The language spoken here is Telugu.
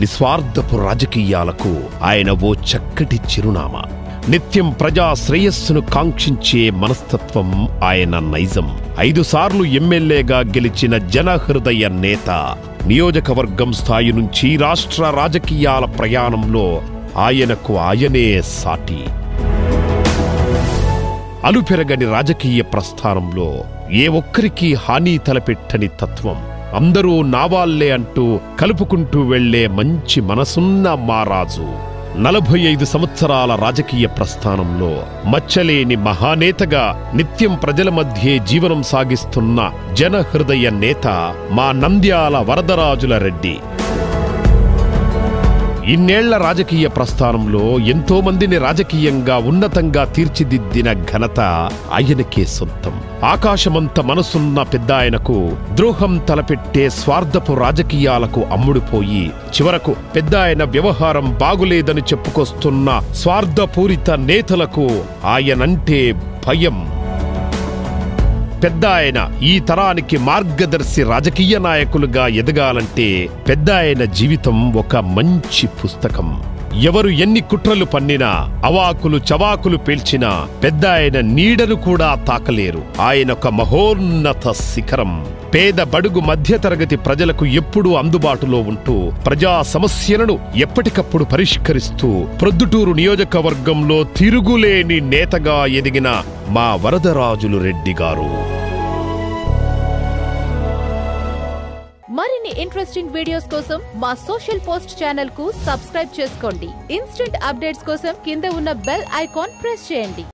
నిస్వార్థపు రాజకీయాలకు ఆయన ఓ చక్కటి చిరునామా నిత్యం ప్రజా శ్రేయస్సును కాంక్షించే మనస్తత్వం ఆయన నైజం ఐదు సార్లు ఎమ్మెల్యేగా గెలిచిన జనహృదయ నేత నియోజకవర్గం స్థాయి నుంచి రాష్ట్ర రాజకీయాల ప్రయాణంలో ఆయనకు ఆయనే సాటి అలుపెరగని రాజకీయ ప్రస్థానంలో ఏ ఒక్కరికి హాని తలపెట్టని తత్వం అందరూ నావాళ్లే అంటూ కలుపుకుంటూ వెళ్లే మంచి మనసున్న మారాజు నలభై ఐదు సంవత్సరాల రాజకీయ ప్రస్థానంలో మచ్చలేని మహానేతగా నిత్యం ప్రజల మధ్యే జీవనం సాగిస్తున్న జనహృదయ నేత మా నంద్యాల వరదరాజుల రెడ్డి ఇన్నేళ్ల రాజకీయ ప్రస్థానంలో ఎంతో మందిని రాజకీయంగా ఉన్నతంగా తీర్చిదిద్దిన ఘనత ఆయనకే సొంతం ఆకాశమంత మనసున్న పెద్ద ఆయనకు ద్రోహం తలపెట్టే స్వార్థపు రాజకీయాలకు అమ్ముడుపోయి చివరకు పెద్ద ఆయన వ్యవహారం బాగులేదని చెప్పుకొస్తున్న స్వార్థపూరిత నేతలకు ఆయనంటే భయం పెద్ద ఆయన ఈ తరానికి మార్గదర్శి రాజకీయ నాయకులుగా ఎదగాలంటే పెద్ద ఆయన జీవితం ఒక మంచి పుస్తకం ఎవరు ఎన్ని కుట్రలు పన్నినా అవాకులు చవాకులు పేల్చినా పెద్ద ఆయన నీడను కూడా తాకలేరు ఆయన ఒక మహోన్నత శిఖరం పేద బడుగు మధ్యతరగతి ప్రజలకు ఎప్పుడూ అందుబాటులో ఉంటూ ప్రజా సమస్యలను ఎప్పటికప్పుడు పరిష్కరిస్తూ ప్రొద్దుటూరు నియోజకవర్గంలో తిరుగులేని నేతగా ఎదిగిన మా వరదరాజులు రెడ్డి గారు మరిన్ని ఇంట్రెస్టింగ్ వీడియోస్ కోసం మా సోషల్ పోస్ట్ ఛానల్ కు సబ్స్క్రైబ్ చేసుకోండి ఇన్స్టెంట్ అప్డేట్స్ కోసం కింద ఉన్న బెల్ ఐకాన్ ప్రెస్ చేయండి